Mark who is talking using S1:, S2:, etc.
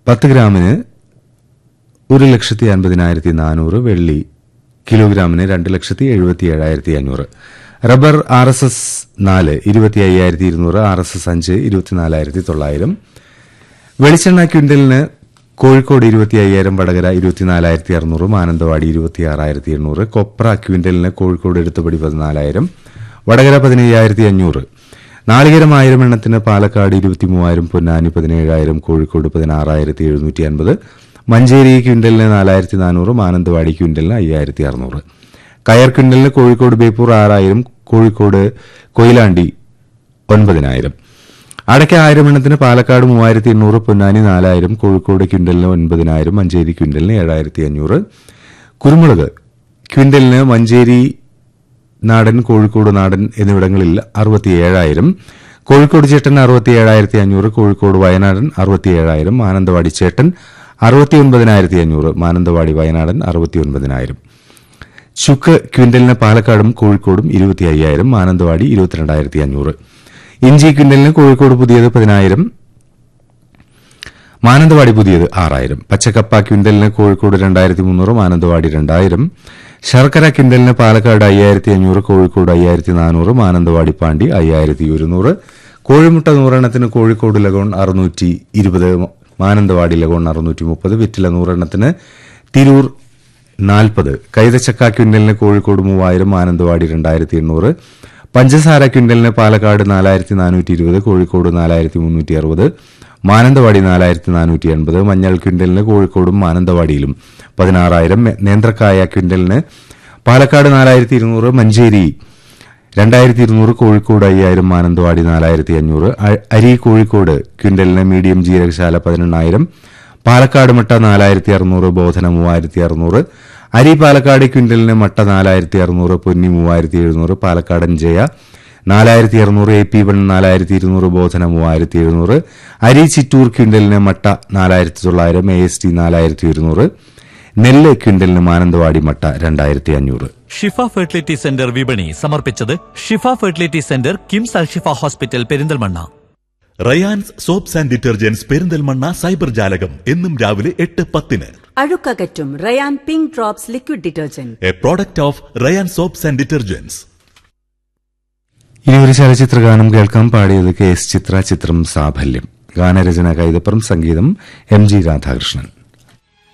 S1: പത്ത് ഗ്രാമിന് ഒരു ലക്ഷത്തി അൻപതിനായിരത്തി നാനൂറ് വെള്ളി കിലോഗ്രാമിന് രണ്ട് ലക്ഷത്തി എഴുപത്തി ഏഴായിരത്തി അഞ്ഞൂറ് റബ്ബർ ആർ എസ് എസ് നാല് ഇരുപത്തി അയ്യായിരത്തി ഇരുന്നൂറ് ആർ എസ് എസ് അഞ്ച് ഇരുപത്തിനാലായിരത്തി തൊള്ളായിരം വെളിച്ചെണ്ണ ക്വിന്റലിന് കോഴിക്കോട് ഇരുപത്തി അയ്യായിരം വടകര ഇരുപത്തിനാലായിരത്തി അറുന്നൂറ് മാനന്തവാടി ഇരുപത്തി ആറായിരത്തി എണ്ണൂറ് കൊപ്ര ക്വിന്റലിന് കോഴിക്കോട് എടുത്തുപടി പതിനാലായിരം വടകര പതിനയ്യായിരത്തി അഞ്ഞൂറ് നാളികേരം ആയിരം എണ്ണത്തിന് പാലക്കാട് ഇരുപത്തി മൂവായിരം പൊന്നാനി പതിനേഴായിരം കോഴിക്കോട് പതിനാറായിരത്തി എഴുന്നൂറ്റി അൻപത് മഞ്ചേരി ക്വിന്റലിന് നാലായിരത്തി നാനൂറ് മാനന്തവാടി ക്വിന്റലിന് അയ്യായിരത്തി അറുന്നൂറ് കയർ ക്വിന്റലിന് കോഴിക്കോട് ബേപ്പൂർ ആറായിരം കോഴിക്കോട് കൊയിലാണ്ടി ഒൻപതിനായിരം അടയ്ക്ക ആയിരം എണ്ണത്തിന് പാലക്കാട് മൂവായിരത്തി എണ്ണൂറ് പൊന്നാനി നാലായിരം കോഴിക്കോട് ക്വിന്റലിന് ഒൻപതിനായിരം മഞ്ചേരി ക്വിന്റലിന് ഏഴായിരത്തി അഞ്ഞൂറ് കുരുമുളക് ക്വിന്റലിന് മഞ്ചേരി നാടൻ കോഴിക്കോട് നാടൻ എന്നിവിടങ്ങളിൽ അറുപത്തിയേഴായിരം കോഴിക്കോട് ചേട്ടൻ അറുപത്തിയേഴായിരത്തി അഞ്ഞൂറ് കോഴിക്കോട് വയനാടൻ അറുപത്തിയേഴായിരം മാനന്തവാടി ചേട്ടൻ അറുപത്തി ഒൻപതിനായിരത്തി അഞ്ഞൂറ് മാനന്തവാടി വയനാടൻ അറുപത്തി ഒൻപതിനായിരം ചുക്ക് ക്വിന്റലിന് പാലക്കാടും കോഴിക്കോടും ഇരുപത്തി അയ്യായിരം മാനന്തവാടി ഇരുപത്തിരണ്ടായിരത്തി അഞ്ഞൂറ് ഇഞ്ചി ക്വിന്റലിന് കോഴിക്കോട് പുതിയത് പതിനായിരം മാനന്തവാടി പുതിയത് ആറായിരം പച്ചക്കപ്പ ക്വിന്റലിന് കോഴിക്കോട് രണ്ടായിരത്തി മുന്നൂറ് മാനന്തവാടി രണ്ടായിരം ശർക്കര ക്വിന്റലിന് പാലക്കാട് അയ്യായിരത്തി അഞ്ഞൂറ് കോഴിക്കോട് അയ്യായിരത്തി നാനൂറ് മാനന്തവാടി പാണ്ടി അയ്യായിരത്തി ഒരുന്നൂറ് കോഴിമുട്ട നൂറെണ്ണത്തിന് കോഴിക്കോട് ലഗോൺ അറുന്നൂറ്റി ഇരുപത് മാനന്തവാടി ലഗോൺ അറുന്നൂറ്റി മുപ്പത് വിറ്റില നൂറെണ്ണത്തിന് തിരൂർ നാൽപ്പത് കൈതച്ചക്ക ക്വിന്റലിന് കോഴിക്കോട് മൂവായിരം മാനന്തവാടി രണ്ടായിരത്തി എണ്ണൂറ് പഞ്ചസാര ക്വിന്റലിന് പാലക്കാട് നാലായിരത്തി നാനൂറ്റി ഇരുപത് കോഴിക്കോട് നാലായിരത്തി മുന്നൂറ്റി അറുപത് മാനന്തവാടി നാലായിരത്തി നാനൂറ്റി എൺപത് മഞ്ഞൾ ക്വിന്റലിന് കോഴിക്കോടും മാനന്തവാടിയിലും പതിനാറായിരം നേന്ത്രക്കായ ക്വിന്റലിന് പാലക്കാട് നാലായിരത്തി ഇരുന്നൂറ് മഞ്ചേരി രണ്ടായിരത്തി ഇരുന്നൂറ് കോഴിക്കോട് അയ്യായിരം മാനന്തവാടി നാലായിരത്തി അഞ്ഞൂറ് അ- അരി കോഴിക്കോട് ക്വിന്റലിന് മീഡിയം ജീരകശാല പതിനെണ്ണായിരം പാലക്കാട് മട്ട നാലായിരത്തി അറുന്നൂറ് ബോധന മൂവായിരത്തി അറുന്നൂറ് അരി പാലക്കാട് ക്വിന്റലിന് മട്ട നാലായിരത്തി അറുന്നൂറ് പൊന്നി മൂവായിരത്തി എഴുന്നൂറ് പാലക്കാടൻ ജയ നാലായിരത്തി അറുന്നൂറ് എ പി വൺ നാലായിരത്തി ഇരുന്നൂറ് ബോധന മൂവായിരത്തി എഴുന്നൂറ് അരി ചിറ്റൂർ ക്വിന്റലിന് മട്ട നാലായിരത്തി തൊള്ളായിരം എ എസ് ടി നാലായിരത്തി ഒരുന്നൂറ് നെല്ല് ക്വിന്റലിന് മാനന്തവാടി മട്ട രണ്ടായിരത്തി അഞ്ഞൂറ്
S2: ഷിഫ ഫെർട്ടിലിറ്റി സെന്റർ വിപണി സമർപ്പിച്ചത് Shifa fertility centre KIMS Al Shifa hospital Perinthalmanna
S3: Rayans soaps and detergents Perinthalmanna cyber ജാലകം എന്നും രാവിലെ എട്ട് പത്തിന്
S4: അഴുക്കകറ്റും Rayan pink drops liquid detergent
S3: a product of Rayan soaps and detergents
S1: ഇനി ഒരു ചലച്ചിത്ര ഗാനം കേൾക്കാൻ പാടിയത് കെ എസ് ചിത്ര ചിത്രം സാഫല്യം ഗാനരചന കൈതപ്പുറം സംഗീതം എം ജി രാധാകൃഷ്ണൻ